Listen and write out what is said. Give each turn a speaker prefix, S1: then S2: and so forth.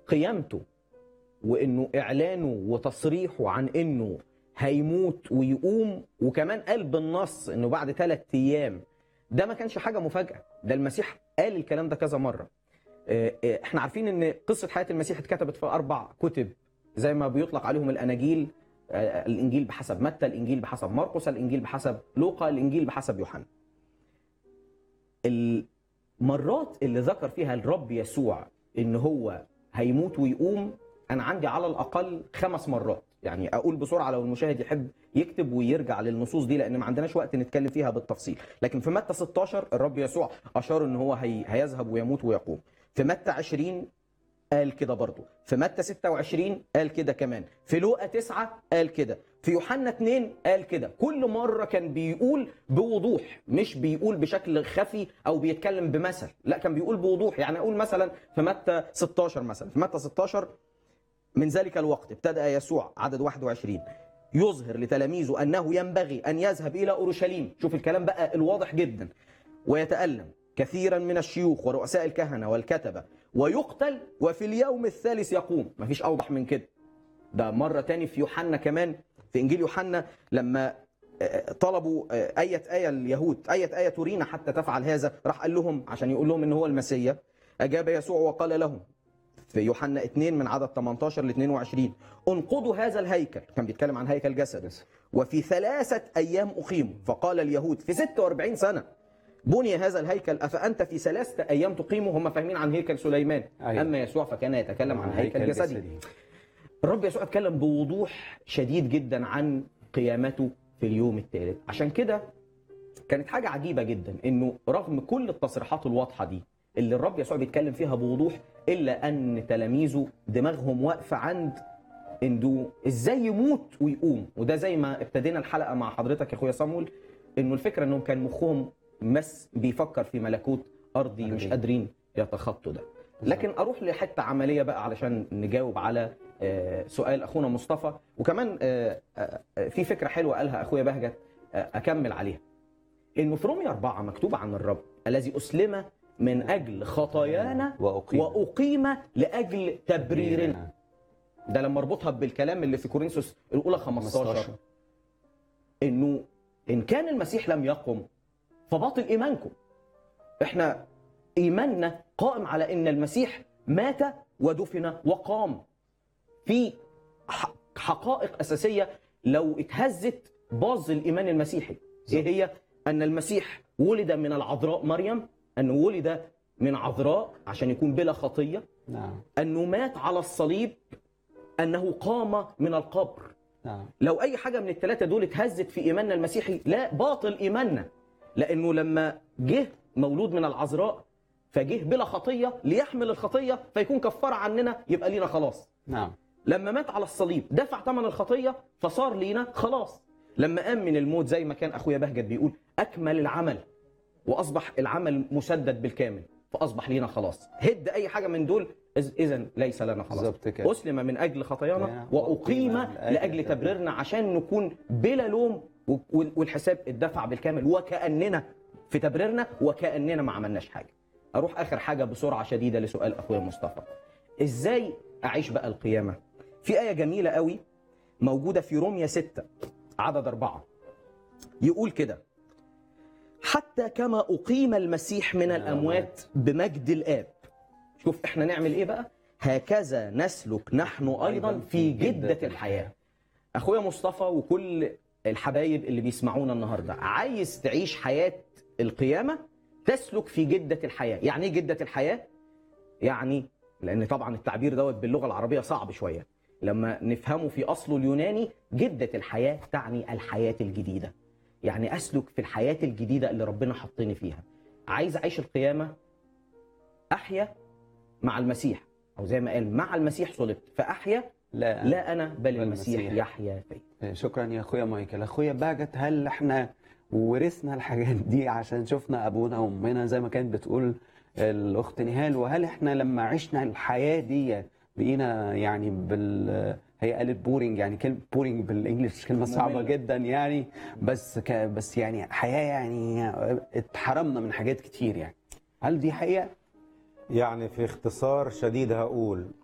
S1: قيامته وانه اعلانه وتصريحه عن انه هيموت ويقوم وكمان قال بالنص انه بعد ثلاث ايام ده ما كانش حاجه مفاجاه ده المسيح قال الكلام ده كذا مره آه، آه، احنا عارفين ان قصه حياه المسيح اتكتبت في اربع كتب زي ما بيطلق عليهم الاناجيل آه، الانجيل بحسب متى الانجيل بحسب مرقس الانجيل بحسب لوقا الانجيل بحسب يوحنا المرات اللي ذكر فيها الرب يسوع ان هو هيموت ويقوم انا عندي على الاقل خمس مرات يعني اقول بسرعه لو المشاهد يحب يكتب ويرجع للنصوص دي لان ما عندناش وقت نتكلم فيها بالتفصيل لكن في متى 16 الرب يسوع اشار ان هو هي هيذهب ويموت ويقوم في متى 20 قال كده برضه في متى 26 قال كده كمان في لوقا 9 قال كده في يوحنا 2 قال كده كل مرة كان بيقول بوضوح مش بيقول بشكل خفي أو بيتكلم بمثل لا كان بيقول بوضوح يعني أقول مثلا في متى 16 مثلا في متى 16 من ذلك الوقت ابتدأ يسوع عدد 21 يظهر لتلاميذه أنه ينبغي أن يذهب إلى أورشليم شوف الكلام بقى الواضح جدا ويتألم كثيرا من الشيوخ ورؤساء الكهنة والكتبة ويقتل وفي اليوم الثالث يقوم مفيش أوضح من كده ده مرة تاني في يوحنا كمان في إنجيل يوحنا لما آه، طلبوا آه، أية آية اليهود أية آية ترينا حتى تفعل هذا راح قال لهم عشان يقول لهم إن هو المسيا أجاب يسوع وقال لهم في يوحنا 2 من عدد 18 ل 22 انقضوا هذا الهيكل كان بيتكلم عن هيكل جسد وفي ثلاثة أيام أقيمه فقال اليهود في 46 سنة بني هذا الهيكل أفأنت في ثلاثة أيام تقيمه هم فاهمين عن هيكل سليمان
S2: أيوة.
S1: أما يسوع فكان يتكلم عن هيكل جسدي الرب يسوع اتكلم بوضوح شديد جدا عن قيامته في اليوم الثالث عشان كده كانت حاجة عجيبة جدا انه رغم كل التصريحات الواضحة دي اللي الرب يسوع بيتكلم فيها بوضوح الا ان تلاميذه دماغهم واقفة عند انه ازاي يموت ويقوم وده زي ما ابتدينا الحلقة مع حضرتك يا اخويا صامويل انه الفكرة انهم كان مخهم مس بيفكر في ملكوت ارضي مش
S2: أرضي.
S1: قادرين يتخطوا ده لكن اروح لحته عمليه بقى علشان نجاوب على آه، سؤال اخونا مصطفى وكمان آه، آه، آه، في فكره حلوه قالها اخويا بهجت آه، اكمل عليها انه في رومية أربعة مكتوب عن الرب الذي اسلم من اجل خطايانا
S2: وأقيم
S1: واقيم لاجل تبريرنا ده لما اربطها بالكلام اللي في كورنثوس الاولى 15 انه ان كان المسيح لم يقم فباطل ايمانكم احنا ايماننا قائم على ان المسيح مات ودفن وقام في ح- حقائق اساسيه لو اتهزت باظ الايمان المسيحي ايه هي ان المسيح ولد من العذراء مريم انه ولد من عذراء عشان يكون بلا خطيه
S2: نعم
S1: انه مات على الصليب انه قام من القبر
S2: نعم
S1: لو اي حاجه من الثلاثه دول اتهزت في ايماننا المسيحي لا باطل ايماننا لانه لما جه مولود من العذراء فجه بلا خطيه ليحمل الخطيه فيكون كفاره عننا يبقى لينا خلاص
S2: نعم
S1: لما مات على الصليب دفع ثمن الخطيه فصار لينا خلاص لما قام من الموت زي ما كان اخويا بهجت بيقول اكمل العمل واصبح العمل مسدد بالكامل فاصبح لينا خلاص هد اي حاجه من دول اذا ليس لنا خلاص
S2: بالظبط كده.
S1: اسلم من اجل خطايانا
S2: نعم.
S1: واقيم
S2: وأقيم لأجل
S1: لاجل تبريرنا عشان نكون بلا لوم وال- والحساب اتدفع بالكامل وكاننا في تبريرنا وكاننا ما عملناش حاجه اروح اخر حاجه بسرعه شديده لسؤال اخويا مصطفى ازاي اعيش بقى القيامه في ايه جميله قوي موجوده في روميا 6 عدد أربعة يقول كده حتى كما أقيم المسيح من الأموات بمجد الآب شوف احنا نعمل ايه بقى هكذا نسلك نحن أيضا في جدة الحياة أخويا مصطفى وكل الحبايب اللي بيسمعونا النهاردة عايز تعيش حياة القيامة تسلك في جدة الحياة يعني ايه جدة الحياة؟ يعني لأن طبعا التعبير دوت باللغة العربية صعب شوية لما نفهمه في أصله اليوناني جدة الحياة تعني الحياة الجديدة يعني أسلك في الحياة الجديدة اللي ربنا حطني فيها عايز أعيش القيامة أحيا مع المسيح أو زي ما قال مع المسيح صلبت فأحيا
S2: لا
S1: لا أنا بل
S2: بل
S1: المسيح
S2: المسيح.
S1: يحيا فيا
S2: شكرا يا اخويا مايكل اخويا باجت هل احنا ورثنا الحاجات دي عشان شفنا ابونا وامنا زي ما كانت بتقول الاخت نهال وهل احنا لما عشنا الحياه دي بقينا يعني بال هي قالت بورينج يعني كلمه بورينج بالانجلش كلمه صعبه
S1: مملة.
S2: جدا يعني بس ك بس يعني حياه يعني اتحرمنا من حاجات كتير يعني هل دي حقيقه؟
S3: يعني في اختصار شديد هقول